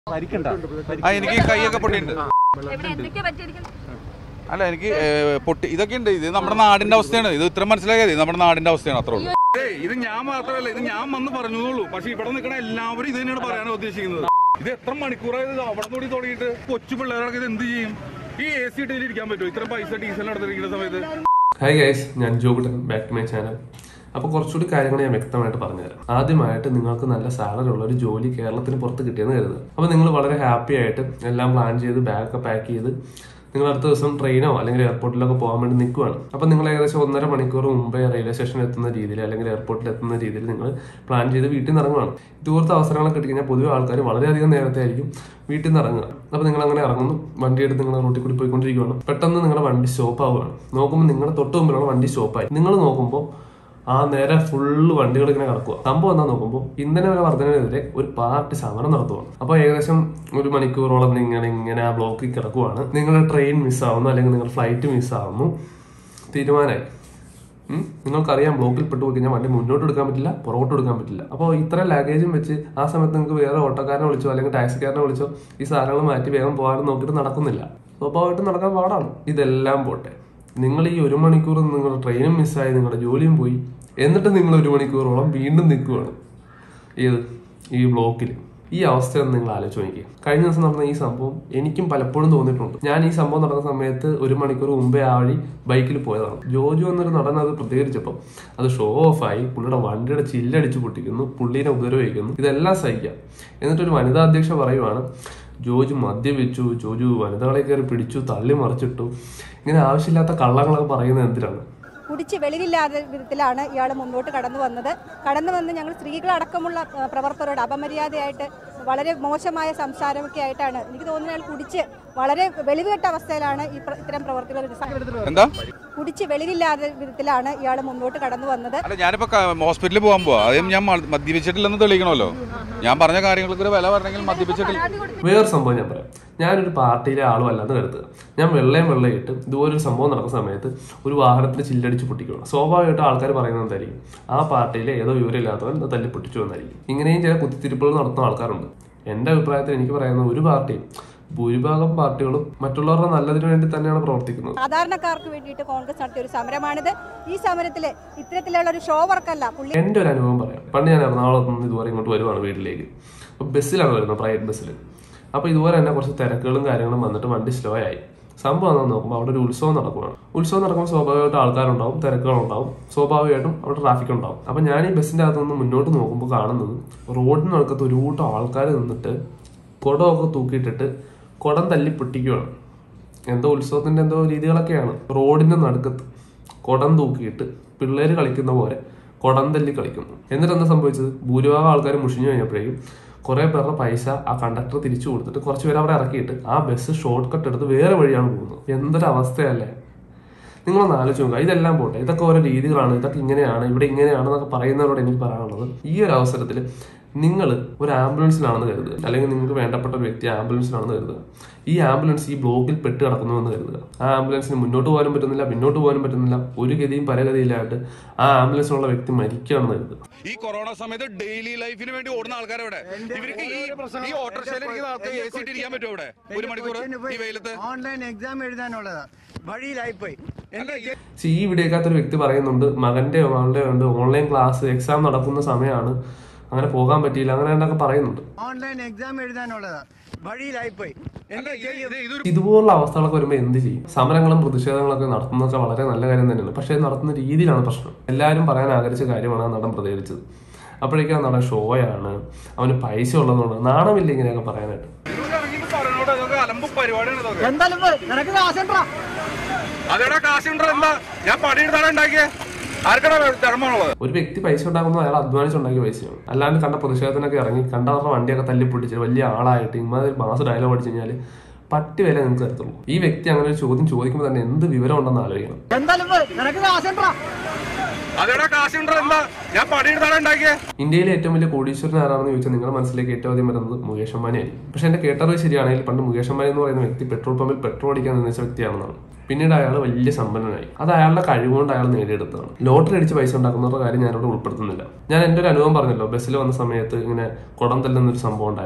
പരിക്കണ്ട ആ എനിക്ക് കൈയൊക്കെ പൊട്ടിയിട്ടുണ്ട് എവിടെ എന്തൊക്കെയാ പറ്റിയിരിക്കുന്നത് അല്ല എനിക്ക് ഏ, പൊട്ടി ഇതൊക്കെ ഉണ്ട് ഇത് നമ്മുടെ നാടിന്റെ അവസ്ഥയാണ് ഇത് ഇത്ര മനസ്സിലാക്കിയത് ഇത് നമ്മുടെ നാടിന്റെ അവസ്ഥയാണ് അത്രേ ഉള്ളൂ ഇത് ഞാൻ മാത്രമല്ല ഇത് ഞാൻ വന്ന് പറഞ്ഞോളൂ പക്ഷെ ഇവിടെ നിൽക്കണ എല്ലാവരും ഇത് തന്നെയാണ് പറയാൻ ഉദ്ദേശിക്കുന്നത് ഇത് എത്ര മണിക്കൂറായത് അവിടെ കൂടി തുടങ്ങിയിട്ട് കൊച്ചു പിള്ളേരൊക്കെ ഇത് എന്ത് ചെയ്യും ഈ എ സി ഇട്ടിൽ ഇരിക്കാൻ പറ്റുമോ ഇത്ര പൈസ ഡീസൽ നടത്തിരിക്കുന്ന സമയത്ത് ഹായ് ഗൈസ് ഞാൻ ജോബിട്ടൻ ബാക്ക് ടു മൈ ചാനൽ അപ്പോൾ കുറച്ചുകൂടി കാര്യങ്ങൾ ഞാൻ വ്യക്തമായിട്ട് പറഞ്ഞുതരാം ആദ്യമായിട്ട് നിങ്ങൾക്ക് നല്ല സാലറി ഉള്ള ഒരു ജോലി കേരളത്തിന് പുറത്ത് കിട്ടിയെന്ന് കരുതുക അപ്പോൾ നിങ്ങൾ വളരെ ഹാപ്പി ആയിട്ട് എല്ലാം പ്ലാൻ ചെയ്ത് ബാഗൊക്കെ പാക്ക് ചെയ്ത് നിങ്ങൾ അടുത്ത ദിവസം ട്രെയിനോ അല്ലെങ്കിൽ എയർപോർട്ടിലൊക്കെ പോകാൻ വേണ്ടി നിൽക്കുവാണ് അപ്പോൾ നിങ്ങൾ ഏകദേശം ഒന്നര മണിക്കൂർ മുമ്പേ റെയിൽവേ സ്റ്റേഷനിൽ എത്തുന്ന രീതിയിൽ അല്ലെങ്കിൽ എയർപോർട്ടിൽ എത്തുന്ന രീതിയിൽ നിങ്ങൾ പ്ലാൻ ചെയ്ത് വീട്ടിൽ നിന്ന് ഇറങ്ങുകയാണ് ഇതുപോലത്തെ അവസരങ്ങളൊക്കെ കിട്ടിക്കഴിഞ്ഞാൽ പൊതുവെ ആൾക്കാർ വളരെയധികം നേരത്തെ ആയിരിക്കും വീട്ടിൽ നിന്ന് ഇറങ്ങുക അപ്പോൾ നിങ്ങൾ അങ്ങനെ ഇറങ്ങുന്നു വണ്ടി എടുത്ത് നിങ്ങൾ റോട്ടിൽ കൂടി പോയിക്കൊണ്ടിരിക്കുകയാണ് പെട്ടെന്ന് നിങ്ങളുടെ വണ്ടി സ്റ്റോപ്പ് ആവുകയാണ് നോക്കുമ്പോൾ നിങ്ങളുടെ തൊട്ട് മുമ്പിലുള്ള വണ്ടി സ്റ്റോപ്പായി നിങ്ങൾ നോക്കുമ്പോൾ ആ നേരെ ഫുള്ള് വണ്ടികൾ ഇങ്ങനെ കിടക്കുക സംഭവം എന്താ നോക്കുമ്പോൾ ഇന്ധന വില വർധനവിനെതിരെ ഒരു പാർട്ടി സമരം നടത്തുവാണ് അപ്പോൾ ഏകദേശം ഒരു മണിക്കൂറോളം ഇങ്ങനെ ഇങ്ങനെ ആ ബ്ലോക്കിൽ കിടക്കുവാണ് നിങ്ങളുടെ ട്രെയിൻ മിസ്സാവുന്നു അല്ലെങ്കിൽ നിങ്ങളുടെ ഫ്ലൈറ്റ് മിസ്സാവുന്നു തീരുമാനമായി ഉം. നിങ്ങൾക്കറിയാം ബ്ലോക്കിൽ പെട്ടു പോയി കഴിഞ്ഞാൽ വണ്ടി മുന്നോട്ട് എടുക്കാൻ പറ്റില്ല പുറകോട്ട് എടുക്കാൻ പറ്റില്ല അപ്പോൾ ഇത്ര ലഗേജും വെച്ച് ആ സമയത്ത് നിങ്ങൾക്ക് വേറെ ഓട്ടോക്കാരനെ വിളിച്ചോ അല്ലെങ്കിൽ ടാക്സിക്കാരനെ വിളിച്ചോ ഈ സാധനങ്ങൾ മാറ്റി വേഗം പോകാനും നോക്കിയിട്ട് നടക്കുന്നില്ല സ്വാഭാവികമായിട്ടും നടക്കാൻ പാടാണ് ഇതെല്ലാം പോട്ടെ നിങ്ങൾ ഈ ഒരു മണിക്കൂർ നിങ്ങളുടെ ട്രെയിനും മിസ്സായി നിങ്ങളുടെ ജോലിയും പോയി എന്നിട്ട് നിങ്ങൾ ഒരു മണിക്കൂറോളം വീണ്ടും നിൽക്കുവാണ് ഏത് ഈ ബ്ലോക്കിൽ ഈ അവസ്ഥയൊന്ന് നിങ്ങൾ ആലോചിച്ച് നോക്കിക്കുക കഴിഞ്ഞ ദിവസം നടന്ന ഈ സംഭവം എനിക്കും പലപ്പോഴും തോന്നിയിട്ടുണ്ട് ഞാൻ ഈ സംഭവം നടന്ന സമയത്ത് ഒരു മണിക്കൂർ മുമ്പേ ആ വഴി ബൈക്കിൽ പോയതാണ് ജോജു എന്നൊരു നടൻ അത് പ്രതികരിച്ചപ്പോൾ അത് ഷോ ഓഫായി പുള്ളിയുടെ വണ്ടിയുടെ ചില്ലടിച്ച് പൊട്ടിക്കുന്നു പുള്ളീനെ ഉപദ്രവിക്കുന്നു ഇതെല്ലാം സഹിക്കാം എന്നിട്ടൊരു വനിതാ അധ്യക്ഷ പറയുവാണ് ജോജു മദ്യപിച്ചു ജോജു വനിതകളെ കയറി പിടിച്ചു തള്ളി മറിച്ചിട്ടു ഇങ്ങനെ ആവശ്യമില്ലാത്ത കള്ളങ്ങളൊക്കെ പറയുന്നത് എന്തിനാണ് കുടിച്ച് വെളിവില്ലാത്ത വിധത്തിലാണ് ഇയാൾ മുന്നോട്ട് കടന്നു വന്നത് കടന്നു വന്ന് ഞങ്ങൾ സ്ത്രീകളടക്കമുള്ള ആ, പ്രവർത്തകരോട് അപമര്യാദയായിട്ട് വളരെ മോശമായ സംസാരമൊക്കെ ആയിട്ടാണ് എനിക്ക് തോന്നുന്നത് അയാൾ കുടിച്ച് വളരെ വെളിവുകെട്ട അവസ്ഥയിലാണ് ഈ പ്ര- ഇത്തരം പ്രവർത്തികൾ എന്താ കുടിച്ച് വെളിവില്ലാത്ത വിധത്തിലാണ് ഇയാൾ മുന്നോട്ട് കടന്നു വന്നത് അല്ല ഞാനിപ്പോ ക- ഹോസ്പിറ്റലിൽ പോകാൻ പോവാ ആദ്യം ഞാൻ മ- മദ്യപിച്ചിട്ടില്ലെന്ന് തെളിയിക്കണമല്ലോ ഞാൻ പറഞ്ഞ കാര്യങ്ങൾക്ക് ഒരു വില പറഞ്ഞെങ്കിൽ മദ്യപിച്ചിട്ടില്ല വേറൊരു സംഭവം ഞാൻ പറയാം ഞാനൊരു പാർട്ടിയിലെ ആളും അല്ലാന്ന് കരുതുക ഞാൻ വെള്ളയും വെള്ളയിട്ട് ഇതുപോലൊരു സംഭവം നടക്കുന്ന സമയത്ത് ഒരു വാഹനത്തിന് ചില്ലടിച്ച് പൊട്ടിക്കണം സ്വാഭാവികമായിട്ടും ആൾക്കാർ പറയുന്നത് എന്തായിരിക്കും ആ പാർട്ടിയിലെ ഏതോ വിവരമില്ലാത്തവൻ ഇത് തല്ലി പൊട്ടിച്ചു എന്നായിരിക്കും ഇങ്ങനെയും ചില കുത്തിത്തിരിപ്പുകൾ നടത്തുന്ന ആൾക്കാരുണ്ട് എൻ്റെ അഭിപ്രായത്തിൽ എനിക്ക് പറയുന്ന ഒരു പാർട്ടിയും ഭൂരിഭാഗം പാർട്ടികളും മറ്റുള്ളവരുടെ നല്ലതിനു വേണ്ടി തന്നെയാണ് പ്രവർത്തിക്കുന്നത് സാധാരണക്കാർക്ക് വേണ്ടിയിട്ട് കോൺഗ്രസ് നടത്തിയ ഒരു സമരമാണിത് ഈ സമരത്തിൽ ഇത്തരത്തിലുള്ള ഒരു ഷോ വർക്കല്ല പുള്ളി എൻ്റെ ഒരു അനുഭവം പറയാം പണ്ട് ഞാൻ എറണാകുളത്ത് നിന്ന് ഇതുവരെ ഇങ്ങോട്ട് വരുവാണ് വീട്ടിലേക്ക് അപ്പോൾ ബസ്സിലാണ് വരുന്നത് പ്രൈവറ്റ് ബസ്സിൽ അപ്പോൾ ഇതുപോലെ തന്നെ കുറച്ച് തിരക്കുകളും കാര്യങ്ങളും വന്നിട്ട് വണ്ടി സ്ലോ ആയി സംഭവം എന്താണെന്ന് നോക്കുമ്പോൾ അവിടെ ഒരു ഉത്സവം നടക്കുകയാണ് ഉത്സവം നടക്കുമ്പോൾ സ്വാഭാവികമായിട്ടും ആൾക്കാരുണ്ടാവും തിരക്കുകളുണ്ടാവും സ്വാഭാവികമായിട്ടും അവിടെ ട്രാഫിക് ഉണ്ടാവും അപ്പം ഞാൻ ഈ ബസ്സിൻ്റെ അകത്ത് നിന്ന് മുന്നോട്ട് നോക്കുമ്പോൾ കാണുന്നത് റോഡിനടുക്കത്ത് ഒരു കൂട്ടം ആൾക്കാർ നിന്നിട്ട് കുടമൊക്കെ തൂക്കിയിട്ടിട്ട് കുടം തല്ലി പൊട്ടിക്കുകയാണ് എന്തോ ഉത്സവത്തിന്റെ എന്തോ രീതികളൊക്കെയാണ് റോഡിന്റെ നടുക്കത്ത് കുടം തൂക്കിയിട്ട് പിള്ളേര് കളിക്കുന്ന പോലെ കുടം തല്ലി കളിക്കുന്നു എന്നിട്ട് എന്താ സംഭവിച്ചത് ഭൂരിഭാഗം ആൾക്കാർ മുഷിഞ്ഞു കഴിഞ്ഞപ്പോഴേക്കും കുറെ പേരുടെ പൈസ ആ കണ്ടക്ടർ തിരിച്ചു കൊടുത്തിട്ട് കുറച്ച് പേര് അവിടെ ഇറക്കിയിട്ട് ആ ബസ് ഷോർട്ട് കട്ട് എടുത്ത് വേറെ വഴിയാണ് പോകുന്നത് എന്തൊരു അവസ്ഥയല്ലേ നിങ്ങളൊന്ന് ആലോചിച്ച് നോക്കുക ഇതെല്ലാം പോട്ടെ ഇതൊക്കെ ഓരോ രീതികളാണ് ഇതൊക്കെ ഇങ്ങനെയാണ് ഇവിടെ ഇങ്ങനെയാണെന്നൊക്കെ പറയുന്നവരോട് എനിക്ക് പറയാനുള്ളത് ഈ ഒരു അവസരത്തിൽ നിങ്ങൾ ഒരു ആംബുലൻസിലാണെന്ന് കരുതുക അല്ലെങ്കിൽ നിങ്ങൾക്ക് വേണ്ടപ്പെട്ട ഒരു വ്യക്തി ആംബുലൻസിലാണെന്ന് കരുതുക ഈ ആംബുലൻസ് ഈ ബ്ലോക്കിൽ പെട്ട് കിടക്കുന്നു എന്ന് കരുതുക ആ ആംബുലൻസിന് മുന്നോട്ട് പോകാനും പറ്റുന്നില്ല പിന്നോട്ട് പോകാനും പറ്റുന്നില്ല ഒരു ഗതിയും പരഗതിയില്ലായിട്ട് ആ ആംബുലൻസിലുള്ള വ്യക്തി മരിക്കുകയാണെന്ന് കരുതുക ഈ കൊറോണ സമയത്ത് ഡെയിലി ലൈഫിന് വേണ്ടി ഓടുന്ന ആൾക്കാരെ ഇവർക്ക് ഈ ഈ ഓട്ടോറിക്ഷയിൽ ഇരിക്കുന്ന ആൾക്ക് എ സി ഇരിക്കാൻ പറ്റുമോ ഇവിടെ ഒരു മണിക്കൂർ ഈ വെയിലത്ത് ഓൺലൈൻ എക്സാം എഴുതാനുള്ളതാ വഴിയിലായി പോയി അല്ല, ഈ- പക്ഷേ ഈ വീഡിയോക്കകത്ത് ഒരു വ്യക്തി പറയുന്നുണ്ട് മകന്റെയോ മകളുടെയോ ഉണ്ട് ഓൺലൈൻ ക്ലാസ് എക്സാം നടക്കുന്ന സമയമാണ് അങ്ങനെ പോകാൻ പറ്റിയില്ല അങ്ങനെ എന്നൊക്കെ പറയുന്നുണ്ട് ഓൺലൈൻ എക്സാം എഴുതാനുള്ളതാ വഴിയിലായി പോയി അല്ല, ഇത് ഇത് ഇതൊരു ഇതുപോലുള്ള അവസ്ഥകളൊക്കെ വരുമ്പോൾ എന്ത് ചെയ്യും സമരങ്ങളും പ്രതിഷേധങ്ങളൊക്കെ നടത്തുന്നതൊക്കെ വളരെ നല്ല കാര്യം തന്നെയാണ് പക്ഷേ ഇത് നടത്തുന്ന രീതിയിലാണ് പ്രശ്നം എല്ലാവരും പറയാൻ ആഗ്രഹിച്ച കാര്യമാണ് ആ നടൻ പ്രതികരിച്ചത് അപ്പോഴേക്കും ആ നടൻ ഷോയാണ് അവന് പൈസ ഉള്ളതുകൊണ്ട് നാണമില്ല ഇങ്ങനെയൊക്കെ പറയാനായിട്ട് ഇതൊക്കെ ഇറങ്ങിയിട്ട് പറയണോട്ടോ, ഇതൊക്കെ അലമ്പ് പരിപാടിയാണ് ഇതൊക്കെ. എന്തായാലും നിനക്ക് കാശണ്ടാ അതെടാ കാശുണ്ടോ എന്താ ഞാൻ പണിയെടുത്താണ് ഉണ്ടാക്കിയേ ആർക്കടാ ധർമ്മമുള്ളത് ഒരു വ്യക്തി പൈസ ഉണ്ടാക്കുന്നത് അയാൾ അധ്വാനിച്ചുണ്ടാക്കിയ പൈസയാണ് അല്ലാണ്ട് കണ്ട പ്രതിഷേധത്തിനൊക്കെ ഇറങ്ങി കണ്ടവരുടെ വണ്ടിയൊക്കെ തല്ലിപ്പൊട്ടിച്ച് വലിയ ആളായിട്ട് ഇമാതിരി മാസം ഡയലോഗ് അടിച്ചു കഴിഞ്ഞാൽ പട്ടി വില നിങ്ങൾക്ക് തരത്തുള്ളൂ ഈ വ്യക്തി അങ്ങനെ ഒരു ചോദ്യം ചോദിക്കുമ്പോൾ തന്നെ എന്ത് വിവരം ഉണ്ടെന്ന് ആലോചിക്കണം എന്തായാലും നിനക്ക് കാശണ്ടാ അതെടാ കാശുണ്ടോ എന്താ ഞാൻ പണിയെടുത്താണ് ഉണ്ടാക്കിയേ ഇന്ത്യയിലെ ഏറ്റവും വലിയ കോടീശ്വരൻ ആരാണെന്ന് ചോദിച്ചാൽ നിങ്ങളുടെ മനസ്സിലേക്ക് ഏറ്റവും ആദ്യം വരുന്നത് മുകേഷ് അംബാനി ആയിരിക്കും പക്ഷെ എന്റെ കേട്ടറിവ് ശരിയാണെങ്കിൽ പണ്ട് മുകേഷ് അംബാനി എന്ന് പറയുന്ന വ്യക്തി പെട്രോൾ പമ്പിൽ പെട്രോൾ അടിക്കാൻ നിർദ്ദേശിച്ച വ്യക്തിയാണെന്നാണ് പിന്നീട് അയാൾ വലിയ സമ്പന്നനായി അത് അയാളുടെ കഴിവുകൊണ്ട് അയാൾ നേടിയെടുത്തതാണ് ലോട്ടറി അടിച്ച് പൈസ ഉണ്ടാക്കുന്നവരുടെ കാര്യം ഞാനിവിടെ ഉൾപ്പെടുത്തുന്നില്ല ഞാൻ എൻ്റെ ഒരു അനുഭവം പറഞ്ഞല്ലോ ബസ്സിൽ വന്ന സമയത്ത് ഇങ്ങനെ കുടം തല്ലുന്ന ഒരു സംഭവം ഉണ്ടായിരുന്നു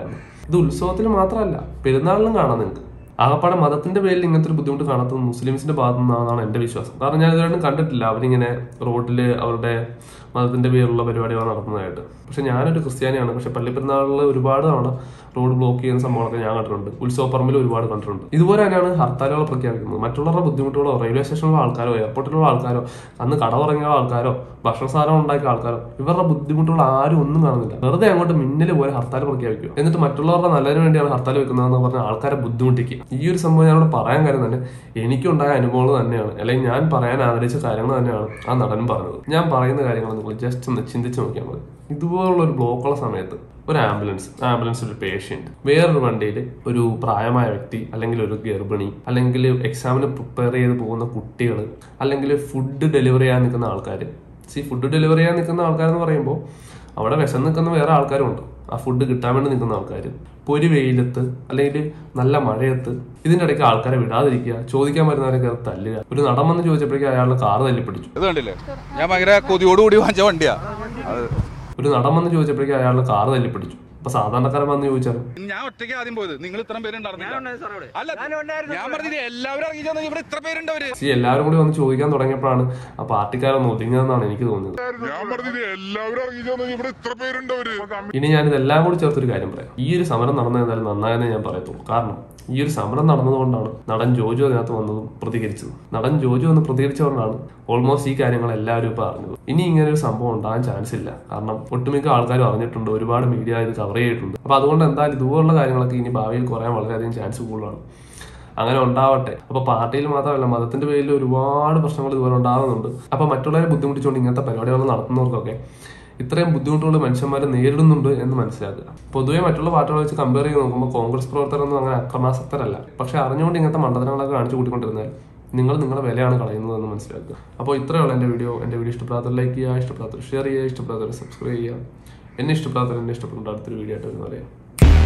ഇത് ഉത്സവത്തിൽ മാത്രമല്ല പെരുന്നാളിലും കാണാം നിങ്ങൾക്ക് ആകപ്പാടെ മതത്തിന്റെ പേരിൽ ഇങ്ങനത്തെ ഒരു ബുദ്ധിമുട്ട് കാണാത്തത് മുസ്ലിംസിന്റെ ഭാഗത്തു നിന്നാണെന്നാണ് എന്റെ വിശ്വാസം കാരണം ഞാൻ ഇതുവരെ കണ്ടിട്ടില്ല അവരിങ്ങനെ റോഡിൽ അവരുടെ മതത്തിന്റെ പേരിലുള്ള പരിപാടികൾ നടത്തുന്നതായിട്ട് പക്ഷെ ഞാനൊരു ക്രിസ്ത്യാനിയാണ് പക്ഷെ പള്ളിപ്പെരുന്നാളിൽ ഒരുപാട് തവണ റോഡ് ബ്ലോക്ക് ചെയ്യുന്ന സംഭവങ്ങളൊക്കെ ഞാൻ കണ്ടിട്ടുണ്ട് ഉത്സവപ്പറമ്പിൽ ഒരുപാട് കണ്ടിട്ടുണ്ട് ഇതുപോലെ തന്നെയാണ് ഹർത്താലുകൾ പ്രഖ്യാപിക്കുന്നത് മറ്റുള്ളവരുടെ ബുദ്ധിമുട്ടുകളോ റെയിൽവേ സ്റ്റേഷനിലുള്ള ആൾക്കാരോ എയർപോർട്ടിലുള്ള ആൾക്കാരോ അന്ന് കട തുടങ്ങിയ ആൾക്കാരോ ഭക്ഷണ സാധനം ഉണ്ടാക്കിയ ആൾക്കാരോ ഇവരുടെ ബുദ്ധിമുട്ടുകൾ ആരും ഒന്നും കാണുന്നില്ല വെറുതെ അങ്ങോട്ട് മിന്നൽ പോലെ ഹർത്താൽ പ്രഖ്യാപിക്കുക എന്നിട്ട് മറ്റുള്ളവരുടെ നല്ലതിന് വേണ്ടിയാണ് ഹർത്താൽ വെക്കുന്നതെന്ന് പറഞ്ഞ ആൾക്കാരെ ബുദ്ധിമുട്ടിക്കുക ഈ ഒരു സംഭവം ഞാനിവിടെ പറയാൻ കാര്യം തന്നെ എനിക്കുണ്ടായ അനുഭവങ്ങൾ തന്നെയാണ് അല്ലെങ്കിൽ ഞാൻ പറയാൻ ആഗ്രഹിച്ച കാര്യങ്ങൾ തന്നെയാണ് ആ നടനും പറഞ്ഞത് ഞാൻ പറയുന്ന കാര്യങ്ങൾ നിങ്ങൾ ജസ്റ്റ് ഒന്ന് ചിന്തിച്ച് നോക്കിയാൽ മതി ഇതുപോലുള്ള ഒരു ബ്ലോക്കുള്ള സമയത്ത് ഒരു ആംബുലൻസ് ആംബുലൻസിൽ ഒരു പേഷ്യന്റ് വേറൊരു വണ്ടിയിൽ ഒരു പ്രായമായ വ്യക്തി അല്ലെങ്കിൽ ഒരു ഗർഭിണി അല്ലെങ്കിൽ എക്സാമിന് പ്രിപ്പയർ ചെയ്ത് പോകുന്ന കുട്ടികൾ അല്ലെങ്കിൽ ഫുഡ് ഡെലിവറി ചെയ്യാൻ നിൽക്കുന്ന ആൾക്കാർ സി ഫുഡ് ഡെലിവറി ചെയ്യാൻ നിൽക്കുന്ന ആൾക്കാരെന്ന് പറയുമ്പോൾ അവിടെ വിശന്ന് നിൽക്കുന്ന വേറെ ആൾക്കാരുണ്ട് ആ ഫുഡ് കിട്ടാൻ വേണ്ടി നിൽക്കുന്ന ആൾക്കാർ പൊരി വെയിലത്ത് അല്ലെങ്കിൽ നല്ല മഴയത്ത് ഇതിന്റെ ഇടയ്ക്ക് ആൾക്കാരെ വിടാതിരിക്കുക ചോദിക്കാൻ വരുന്നവരെ കയറി തല്ലുക ഒരു നടൻ വന്ന് ചോദിച്ചപ്പോഴേക്കും അയാളുടെ കാറ് തല്ലിപ്പിടിച്ചു ഇത് കണ്ടില്ലേ ഞാൻ ഭയങ്കര കൊതിയോടുകൂടി വാങ്ങിച്ച വണ്ടിയാ അത് ഒരു നടൻ വന്ന് ചോദിച്ചപ്പോഴേക്കും അയാളുടെ കാറ് തല്ലിപ്പിടിച്ചു അപ്പൊ സാധാരണക്കാരൻ വന്ന് ചോദിച്ചാൽ ഞാൻ ഒറ്റയ്ക്ക് ആദ്യം പോയത് നിങ്ങൾ ഇത്രയും പേരുണ്ടായിരുന്നില്ല അല്ല ഞാൻ പറഞ്ഞില്ലേ എല്ലാവരും ഇറങ്ങി ചെന്ന് ഇവിടെ ഇത്ര പേരുണ്ടവര് സി എല്ലാവരും കൂടി വന്ന് ചോദിക്കാൻ തുടങ്ങിയപ്പോഴാണ് ആ പാർട്ടിക്കാരൊന്ന് ഒതുങ്ങിയതെന്നാണ് എനിക്ക് തോന്നിയത് ഞാൻ പറഞ്ഞില്ലേ എല്ലാവരും ഇറങ്ങിച്ചോന്ന് ഇവിടെ ഇത്ര പേരുണ്ടവര് ഇനി ഞാൻ ഇതെല്ലാം കൂടി ചേർത്തൊരു കാര്യം പറയാം ഈ ഒരു സമരം നടന്ന എന്തായാലും നന്നായെന്നേ ഞാൻ പറയത്തുള്ളൂ കാരണം ഈ ഒരു സമരം നടന്നതുകൊണ്ടാണ് നടൻ ജോജു അതിനകത്ത് വന്നതും പ്രതികരിച്ചത് നടൻ ജോജു വന്ന് പ്രതികരിച്ചതുകൊണ്ടാണ് ഓൾമോസ്റ്റ് ഈ കാര്യങ്ങൾ എല്ലാവരും ഇപ്പൊ അറിഞ്ഞത് ഇനി ഇങ്ങനെ ഒരു സംഭവം ഉണ്ടാകാൻ ചാൻസ് ഇല്ല കാരണം ഒട്ടുമിക്ക ആൾക്കാരും അറിഞ്ഞിട്ടുണ്ട് ഒരുപാട് മീഡിയ ഇത് കവർ ചെയ്തിട്ടുണ്ട് അപ്പൊ അതുകൊണ്ട് എന്തായാലും ഇതുപോലുള്ള കാര്യങ്ങളൊക്കെ ഇനി ഭാവിയിൽ കുറയാൻ വളരെയധികം ചാൻസ് കൂടുതലാണ് അങ്ങനെ ഉണ്ടാവട്ടെ അപ്പൊ പാർട്ടിയിൽ മാത്രമല്ല മതത്തിന്റെ പേരിൽ ഒരുപാട് പ്രശ്നങ്ങൾ ഇതുപോലെ ഉണ്ടാകുന്നുണ്ട് അപ്പൊ മറ്റുള്ളവരെ ബുദ്ധിമുട്ടിച്ചുകൊണ്ട് ഇങ്ങനത്തെ പരിപാടികൾ നടത്തുന്നവർക്കൊക്കെ ഇത്രയും ബുദ്ധിമുട്ടുകൾ മനുഷ്യന്മാർ നേരിടുന്നുണ്ട് എന്ന് മനസ്സിലാക്കുക പൊതുവെ മറ്റുള്ള പാർട്ടികളെ വെച്ച് കമ്പയർ ചെയ്ത് നോക്കുമ്പോൾ കോൺഗ്രസ് പ്രവർത്തകരൊന്നും അങ്ങനെ അക്രമാസക്തരല്ല പക്ഷെ അറിഞ്ഞുകൊണ്ട് ഇങ്ങനത്തെ മണ്ഡലങ്ങളൊക്കെ കാണിച്ചു കൂട്ടിക്കൊണ്ടിരുന്നാൽ നിങ്ങൾ നിങ്ങളുടെ വിലയാണ് കളയുന്നതെന്ന് മനസ്സിലാക്കുക അപ്പോൾ ഇത്രയുള്ള എൻ്റെ വീഡിയോ എൻ്റെ വീഡിയോ ഇഷ്ടപ്പെടാത്തവർ ലൈക്ക് ചെയ്യുക ഇഷ്ടപ്പെടാത്തവർ ഷെയർ ചെയ്യുക ഇഷ്ടപ്പെടാത്തവർ സബ്സ്ക്രൈബ് ചെയ്യുക എന്നെ ഇഷ്ടപ്പെടാത്തവർ എന്നെ ഇഷ്ടപ്പെടുന്ന അടുത്തൊരു വീഡിയോ ആയിട്ട് വരുന്ന പറയാം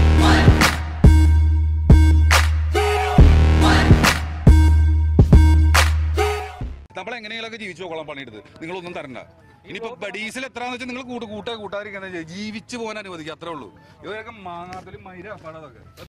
നമ്മൾ എങ്ങനെയെങ്കിലൊക്കെ ജീവിച്ചു പോകണം പണിയെടുത്ത് നിങ്ങളൊന്നും തരണ്ട ഇനിയിപ്പോ ബഡീസിൽ എത്രാന്ന് വെച്ചാൽ നിങ്ങൾ കൂട്ട് കൂട്ട കൂട്ടാതിരിക്കുന്നത് ജീവിച്ചു പോകാൻ അനുവദിക്കുക അത്രേ ഉള്ളൂ ഇവരൊക്കെ മാങ്ങാത്തിലും മൈര അതൊക്കെ